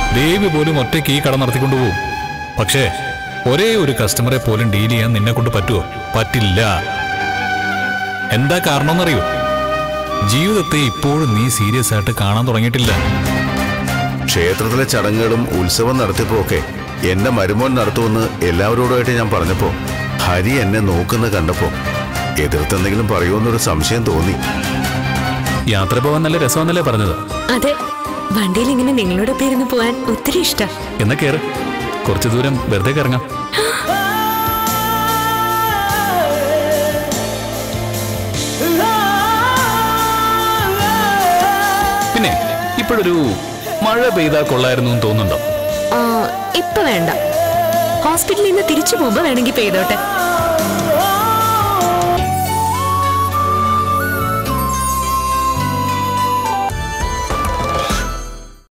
ദേവി പോലും ഒറ്റയ്ക്ക് ഈ കട നടത്തിക്കൊണ്ടുപോകും പക്ഷേ ഒരേ ഒരു കസ്റ്റമറെ പോലും ഡീൽ ചെയ്യാൻ നിന്നെ കൊണ്ട് പറ്റുമോ പറ്റില്ല എന്താ കാരണമെന്നറിയോ ജീവിതത്തെ ഇപ്പോഴും നീ സീരിയസ് ആയിട്ട് കാണാൻ തുടങ്ങിയിട്ടില്ല ക്ഷേത്രത്തിലെ ചടങ്ങുകളും ഉത്സവം നടത്തിയപ്പോഴൊക്കെ എന്റെ മരുമോൻ നടത്തുമെന്ന് എല്ലാവരോടുമായിട്ട് ഞാൻ പറഞ്ഞപ്പോ ഹരി എന്നെ നോക്കുന്ന കണ്ടപ്പോ എതിർത്തെന്തെങ്കിലും പറയുമെന്നൊരു സംശയം തോന്നി യാത്ര പോകാൻ നല്ല രസമെന്നല്ലേ പറഞ്ഞത് അതെ വണ്ടിയിൽ ഇങ്ങനെ നിങ്ങളുടെ പേരുന്ന് പോവാൻ ഒത്തിരി ഇഷ്ട എന്നാ കേറ് കുറച്ചു ദൂരം വെറുതെ കറങ്ങാം പിന്നെ ഇപ്പോഴൊരു മഴ പെയ്താൽ കൊള്ളായിരുന്നു എന്ന് തോന്നുന്നുണ്ടോ ഇപ്പൊ വേണ്ട ഹോസ്പിറ്റലിൽ നിന്ന് തിരിച്ചു പോകുമ്പോ വേണമെങ്കിൽ പെയ്തോട്ടെ